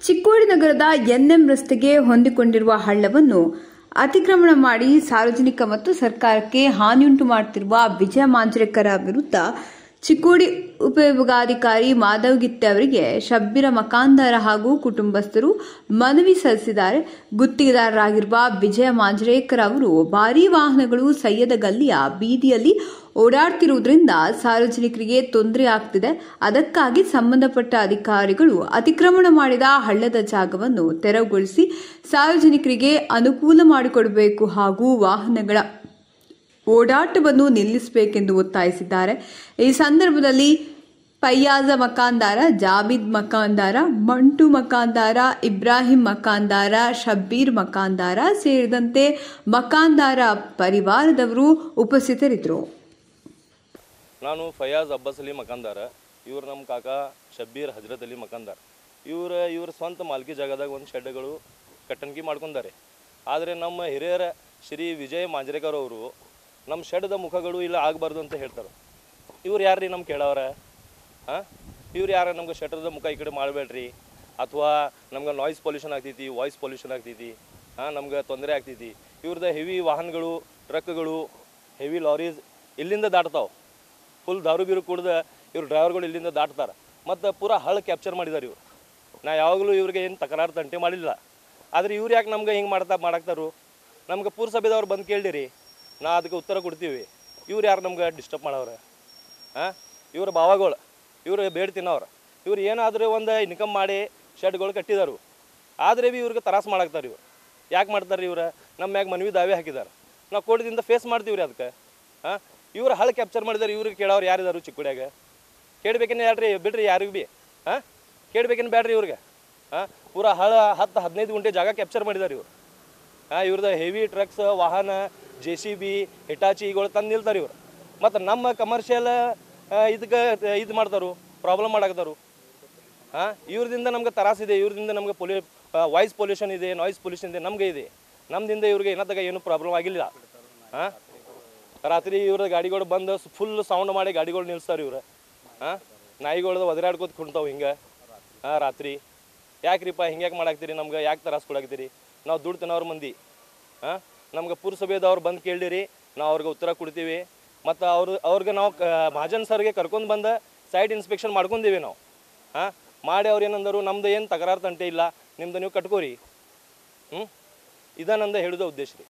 ಚಿಕ್ಕೋಡಿ ನಗರದ ಎನ್ಎಂ ರಸ್ತೆಗೆ ಹೊಂದಿಕೊಂಡಿರುವ ಹಳ್ಳವನ್ನು ಅತಿಕ್ರಮಣ ಮಾಡಿ ಸಾರ್ವಜನಿಕ ಮತ್ತು ಸರ್ಕಾರಕ್ಕೆ ಹಾನಿಯುಂಟು ಮಾಡುತ್ತಿರುವ ವಿಜಯ ಮಾಂಜ್ರೇಕರ ವಿರುದ್ಧ ಚಿಕ್ಕೋಡಿ ಉಪವಿಭಾಗಾಧಿಕಾರಿ ಮಾಧವ್ ಗಿತ್ತೆ ಅವರಿಗೆ ಶಬ್ಬೀರ ಮಕಾಂದಾರ ಹಾಗೂ ಕುಟುಂಬಸ್ಥರು ಮನವಿ ಸಲ್ಲಿಸಿದ್ದಾರೆ ಗುತ್ತಿಗೆದಾರರಾಗಿರುವ ವಿಜಯ ಮಾಂಜ್ರೇಕರ್ ಅವರು ಭಾರೀ ವಾಹನಗಳು ಸಯ್ಯದ ಗಲ್ಲಿಯ ಬೀದಿಯಲ್ಲಿ ಓಡಾಡ್ತಿರುವುದರಿಂದ ಸಾರ್ವಜನಿಕರಿಗೆ ತೊಂದರೆ ಆಗ್ತಿದೆ ಅದಕ್ಕಾಗಿ ಸಂಬಂಧಪಟ್ಟ ಅಧಿಕಾರಿಗಳು ಅತಿಕ್ರಮಣ ಮಾಡಿದ ಹಳ್ಳದ ಜಾಗವನ್ನು ತೆರವುಗೊಳಿಸಿ ಸಾರ್ವಜನಿಕರಿಗೆ ಅನುಕೂಲ ಮಾಡಿಕೊಡಬೇಕು ಹಾಗೂ ವಾಹನಗಳ ಓಡಾಟವನ್ನು ನಿಲ್ಲಿಸಬೇಕೆಂದು ಒತ್ತಾಯಿಸಿದ್ದಾರೆ ಈ ಸಂದರ್ಭದಲ್ಲಿ ಫಯ್ಯಾಜ ಮಕಾಂದಾರ ಜಾಬಿದ್ ಮಕಾಂದಾರ ಮಂಟು ಮಕಾಂದಾರ ಇಬ್ರಾಹಿಂ ಮಕಾಂದಾರ ಶಬ್ಬೀರ್ ಮಕಾಂದಾರ ಸೇರಿದಂತೆ ಮಕಾಂದಾರ ಪರಿವಾರದವರು ಉಪಸ್ಥಿತರಿದ್ದರು ನಾನು ಫಯಾಜ್ ಅಬ್ಬಸ್ ಅಲಿ ಮಕಾಂದಾರ ಇವ್ರು ನಮ್ಮ ಕಾಕ ಶಬ್ಬೀರ್ ಹಜರತ್ ಅಲಿ ಮಕಾಂದಾರ್ ಇವ್ರ ಇವ್ರ ಸ್ವಂತ ಮಾಲ್ಕಿ ಜಾಗದಾಗ ಒಂದು ಶೆಡ್ಗಳು ಕಟ್ಟಣಿಕೆ ಮಾಡ್ಕೊಂಡಾರೆ ಆದರೆ ನಮ್ಮ ಹಿರಿಯರ ಶ್ರೀ ವಿಜಯ್ ಮಾಂಜ್ರೇಕರ್ ಅವರು ನಮ್ಮ ಶೆಡ್ದ ಮುಖಗಳು ಇಲ್ಲ ಆಗಬಾರ್ದು ಅಂತ ಹೇಳ್ತಾರೆ ಇವ್ರು ಯಾರ್ರಿ ನಮ್ಮ ಕೇಳವ್ರ ಹಾಂ ಇವ್ರು ಯಾರ ನಮ್ಗೆ ಶೆಟ್ರದ ಮುಖ ಈ ಕಡೆ ಮಾಡಬೇಡ್ರಿ ಅಥವಾ ನಮ್ಗೆ ನಾಯ್ಸ್ ಪೊಲ್ಯೂಷನ್ ಆಗ್ತೈತಿ ವಾಯ್ಸ್ ಪೊಲ್ಯೂಷನ್ ಆಗ್ತೈತಿ ಹಾಂ ನಮ್ಗೆ ತೊಂದರೆ ಆಗ್ತೈತಿ ಇವ್ರದ್ದು ಹೆವಿ ವಾಹನಗಳು ಟ್ರಕ್ಗಳು ಹೆವಿ ಲಾರೀಸ್ ಇಲ್ಲಿಂದ ದಾಟ್ತಾವೆ ಫುಲ್ ದಾರು ಬೀರು ಕುಡ್ದು ಇವ್ರು ಡ್ರೈವರ್ಗಳು ಇಲ್ಲಿಂದ ದಾಟ್ತಾರೆ ಮತ್ತು ಪೂರಾ ಹಳ್ಳ ಕ್ಯಾಪ್ಚರ್ ಮಾಡಿದ್ದಾರೆ ಇವ್ರು ನಾ ಯಾವಾಗಲೂ ಇವ್ರಿಗೆ ಏನು ತಕರಾರು ತಂಟೆ ಮಾಡಿಲ್ಲ ಆದರೆ ಇವ್ರು ಯಾಕೆ ನಮ್ಗೆ ಹಿಂಗೆ ಮಾಡ್ತಾ ಮಾಡಾಕ್ತಾರು ನಮ್ಗೆ ಪುರಸಭೆದವ್ರು ಬಂದು ಕೇಳಿರಿ ನಾ ಅದಕ್ಕೆ ಉತ್ತರ ಕೊಡ್ತೀವಿ ಇವ್ರು ಯಾರು ನಮ್ಗೆ ಡಿಸ್ಟರ್ಬ್ ಮಾಡವ್ರೆ ಹಾಂ ಇವ್ರ ಭಾವಗಳು ಇವರು ಬೇಡ ತಿನ್ನೋರು ಇವ್ರು ಏನಾದರೂ ಒಂದು ಇನ್ಕಮ್ ಮಾಡಿ ಶೆಡ್ಗಳು ಕಟ್ಟಿದಾರು ಆದರೆ ಭೀ ಇವ್ರಿಗೆ ತ್ರಾಸ ಮಾಡಾಕ್ತಾರೆ ಇವ್ರು ಯಾಕೆ ಮಾಡ್ತಾರೆ ಇವ್ರು ನಮ್ಮ ಮ್ಯಾಗ ಮನವಿ ದಾವೆ ಹಾಕಿದ್ದಾರೆ ನಾವು ಕೋರ್ಟ್ದಿಂದ ಫೇಸ್ ಮಾಡ್ತೀವಿ ರೀ ಅದಕ್ಕೆ ಹಾಂ ಇವ್ರು ಹಳ್ಳ ಕ್ಯಾಪ್ಚರ್ ಮಾಡಿದಾರೆ ಇವ್ರಿಗೆ ಕೇಳೋರು ಯಾರಿದಾರು ಚಿಕ್ಕುಡ್ಯಾಗ ಕೇಳ್ಬೇಕೇನು ಹೇಳ್ರಿ ಬಿಡ್ರಿ ಯಾರಿಗೂ ಭೀ ಹಾಂ ಕೇಳ್ಬೇಕೇನು ಬೇಡ್ರಿ ಇವ್ರಿಗೆ ಹಾಂ ಪೂರಾ ಹಳ ಹತ್ತು ಹದಿನೈದು ಗುಂಟೆ ಜಾಗ ಕ್ಯಾಪ್ಚರ್ ಮಾಡಿದಾರೆ ಇವ್ರು ಹಾಂ ಇವ್ರದ್ದು ಹೆವಿ ಟ್ರಕ್ಸ್ ವಾಹನ ಜೆ ಸಿ ಬಿ ಹಿಟಾಚಿ ಇವುಗಳು ತಂದು ನಿಲ್ತಾರೆ ಇವ್ರು ಮತ್ತು ನಮ್ಮ ಕಮರ್ಷಿಯಲ್ ಇದಕ್ಕೆ ಇದು ಮಾಡ್ತಾರು ಪ್ರಾಬ್ಲಮ್ ಮಾಡಾಕ್ತಾರು ಹಾಂ ಇವ್ರದಿಂದ ನಮ್ಗೆ ತರಾಸಿದೆ ಇವ್ರದಿಂದ ನಮ್ಗೆ ಪೊಲ್ಯೂ ವಾಯ್ಸ್ ಪೊಲ್ಯೂಷನ್ ಇದೆ ನಾಯ್ಸ್ ಪೊಲ್ಯೂಷನ್ ಇದೆ ನಮಗೆ ಇದೆ ನಮ್ದಿಂದ ಇವ್ರಿಗೆ ಏನತ್ತಾಗ ಏನು ಪ್ರಾಬ್ಲಮ್ ಆಗಿಲ್ಲ ಹಾಂ ರಾತ್ರಿ ಇವ್ರ ಗಾಡಿಗಳು ಬಂದು ಫುಲ್ ಸೌಂಡ್ ಮಾಡಿ ಗಾಡಿಗಳು ನಿಲ್ಲಿಸ್ತಾರೆ ಇವ್ರು ಹಾಂ ನಾಯಿಗಳ್ದು ಒದರಾಡ್ಕೋತ ಕುಣ್ತಾವೆ ಹಿಂಗೆ ಹಾಂ ರಾತ್ರಿ ಯಾಕ್ರಿಪ್ಪ ಹಿಂಗ್ಯಾಕೆ ಮಾಡಾಕ್ತೀರಿ ನಮ್ಗೆ ಯಾಕೆ ತ್ರಾಸ ಕೊಡಾಕ್ತೀರಿ ನಾವು ದುಡ್ಡು ತಿನ್ನೋರು ಮಂದಿ ಹಾಂ ನಮ್ಗೆ ಪುರಸಭೆದವ್ರು ಬಂದು ಕೇಳಿರಿ ನಾವು ಅವ್ರಿಗೆ ಉತ್ತರ ಕೊಡ್ತೀವಿ ಮತ್ತು ಅವ್ರು ಅವ್ರಿಗೆ ನಾವು ಕ ಮಹಾಜನ್ ಸರ್ಗೆ ಕರ್ಕೊಂಡು ಬಂದು ಸೈಟ್ ಇನ್ಸ್ಪೆಕ್ಷನ್ ಮಾಡ್ಕೊಂಡೀವಿ ನಾವು ಹಾಂ ಮಾಡಿ ಅವ್ರು ಏನಂದರು ನಮ್ದು ಏನು ತಕರಾರು ತಂಟೆ ಇಲ್ಲ ನಿಮ್ದು ನೀವು ಕಟ್ಕೋರಿ ಹ್ಞೂ ಇದ ನಂದು ಹೇಳೋದು ಉದ್ದೇಶ ರೀ